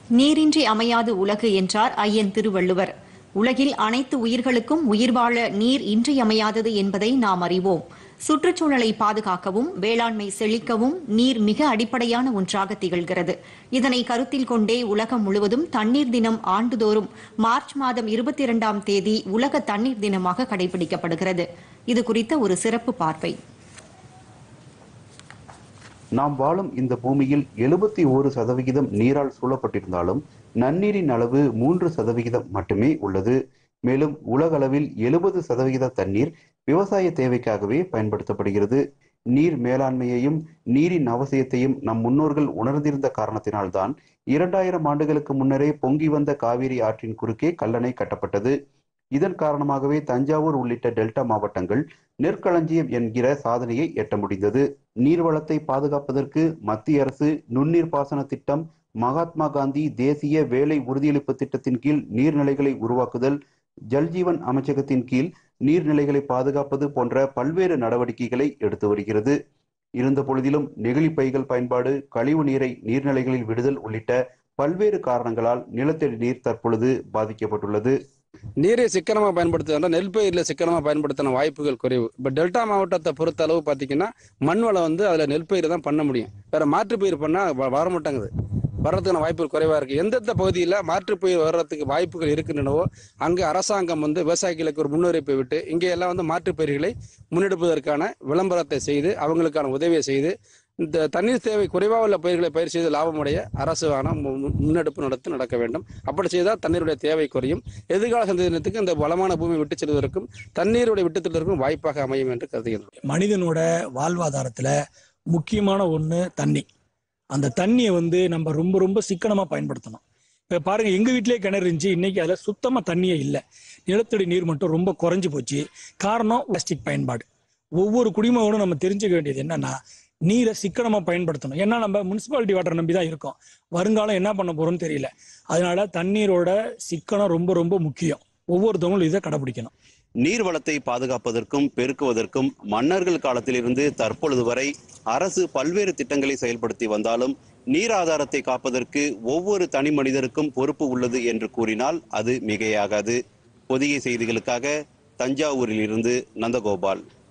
நீரின்றி அமையாது உலகு என்றார் ஐயன் திருவள்ளுவர் உலகில் அனைத்து உயிர்களுக்கும் உயிர் வாழ நீர் இன்றியமையாதது என்பதை நாம் அறிவோம் சுற்றுச்சூழலை பாதுகாக்கவும் வேளாண்மை செழிக்கவும் நீர் மிக அடிப்படையான ஒன்றாக திகழ்கிறது இதனை கருத்தில் கொண்டே உலகம் முழுவதும் தண்ணீர் தினம் ஆண்டுதோறும் மார்ச் மாதம் இருபத்தி இரண்டாம் தேதி உலக தண்ணீர் தினமாக கடைபிடிக்கப்படுகிறது இது குறித்த ஒரு சிறப்பு பார்வை நாம் வாழும் இந்த பூமியில் எழுபத்தி ஒரு சதவிகிதம் நீரால் சூழப்பட்டிருந்தாலும் நன்னீரின் அளவு மூன்று சதவிகிதம் மட்டுமே உள்ளது மேலும் உலகளவில் எழுபது சதவிகித தண்ணீர் விவசாய தேவைக்காகவே பயன்படுத்தப்படுகிறது நீர் மேலாண்மையையும் நீரின் அவசியத்தையும் நம் முன்னோர்கள் உணர்ந்திருந்த காரணத்தினால்தான் இரண்டாயிரம் ஆண்டுகளுக்கு முன்னரே பொங்கி வந்த காவிரி ஆற்றின் குறுக்கே கல்லணை கட்டப்பட்டது இதன் காரணமாகவே தஞ்சாவூர் உள்ளிட்ட டெல்டா மாவட்டங்கள் நெற்களஞ்சியம் என்கிற சாதனையை எட்ட முடிந்தது நீர்வளத்தை பாதுகாப்பதற்கு மத்திய அரசு நுண்ணீர் பாசன திட்டம் மகாத்மா காந்தி தேசிய வேலை உறுதியளிப்பு திட்டத்தின் கீழ் நீர்நிலைகளை உருவாக்குதல் ஜல்ஜீவன் அமைச்சகத்தின் கீழ் நீர்நிலைகளை பாதுகாப்பது போன்ற பல்வேறு நடவடிக்கைகளை எடுத்து வருகிறது இருந்த பொழுதிலும் நெகிழி பைகள் பயன்பாடு கழிவு நீரை நீர்நிலைகளில் விடுதல் உள்ளிட்ட பல்வேறு காரணங்களால் நிலத்தடி நீர் தற்பொழுது பாதிக்கப்பட்டுள்ளது நீரை சிக்கனமா பயன்படுத்துறதா நெல் பயிரில் சிக்கனமா பயன்படுத்தின வாய்ப்புகள் குறைவு இப்போ டெல்டா மாவட்டத்தை பொறுத்த அளவு பார்த்தீங்கன்னா மண் வளம் வந்து அதில் நெல் பயிர் தான் பண்ண முடியும் வேற மாற்று பயிர் பண்ணால் வர மாட்டேங்குது வர்றதுக்கான வாய்ப்புகள் குறைவாக இருக்குது எந்தெந்த பகுதியில் மாற்று பயிர் வர்றதுக்கு வாய்ப்புகள் இருக்கின்றனவோ அங்கே அரசாங்கம் வந்து விவசாயிகளுக்கு ஒரு முன்னுரிப்பை விட்டு இங்கே எல்லாம் வந்து மாற்று பயிர்களை முன்னெடுப்பதற்கான விளம்பரத்தை செய்து அவங்களுக்கான உதவியை செய்து இந்த தண்ணீர் தேவை குறைவாக உள்ள பயிர்களை பயிர் செய்து லாபமடைய அரசு ஆன முன்னெடுப்பு நடத்தி நடக்க வேண்டும் அப்படி செய்தால் தண்ணீருடைய தேவை குறையும் எதிர்கால சந்ததியினத்துக்கு இந்த வளமான பூமி விட்டு செல்வதற்கும் தண்ணீருடைய விட்டு செல்வதற்கும் வாய்ப்பாக அமையும் என்று கருதுகிறேன் மனிதனோட வாழ்வாதாரத்துல முக்கியமான ஒண்ணு தண்ணி அந்த தண்ணியை வந்து நம்ம ரொம்ப ரொம்ப சிக்கனமா பயன்படுத்தணும் இப்ப பாருங்க எங்க வீட்டிலேயே கிணறு இருந்துச்சு இன்னைக்கு அதுல சுத்தமா தண்ணியே இல்லை நிலத்தடி நீர் மட்டும் ரொம்ப குறைஞ்சு போச்சு காரணம் பிளாஸ்டிக் பயன்பாடு ஒவ்வொரு குடிமகனும் நம்ம தெரிஞ்சுக்க வேண்டியது என்னன்னா நீரை சிக்கனமா பயன்படுத்தணும் ஏன்னா நம்ம முனிசிபாலிட்டி வாட்டர் நம்பி தான் இருக்கோம் வருங்காலம் என்ன பண்ண போறோம்னு தெரியல அதனால தண்ணீரோட சிக்கனம் ரொம்ப ரொம்ப முக்கியம் ஒவ்வொருத்தவங்களும் இதை கடைபிடிக்கணும் நீர் வளத்தை பாதுகாப்பதற்கும் பெருக்குவதற்கும் மன்னர்கள் காலத்திலிருந்து தற்பொழுது வரை அரசு பல்வேறு திட்டங்களை செயல்படுத்தி வந்தாலும் நீர் ஆதாரத்தை காப்பதற்கு ஒவ்வொரு தனி மனிதருக்கும் பொறுப்பு உள்ளது என்று கூறினால் அது மிகையாகாது பொதிகை செய்திகளுக்காக தஞ்சாவூரில் இருந்து நந்தகோபால்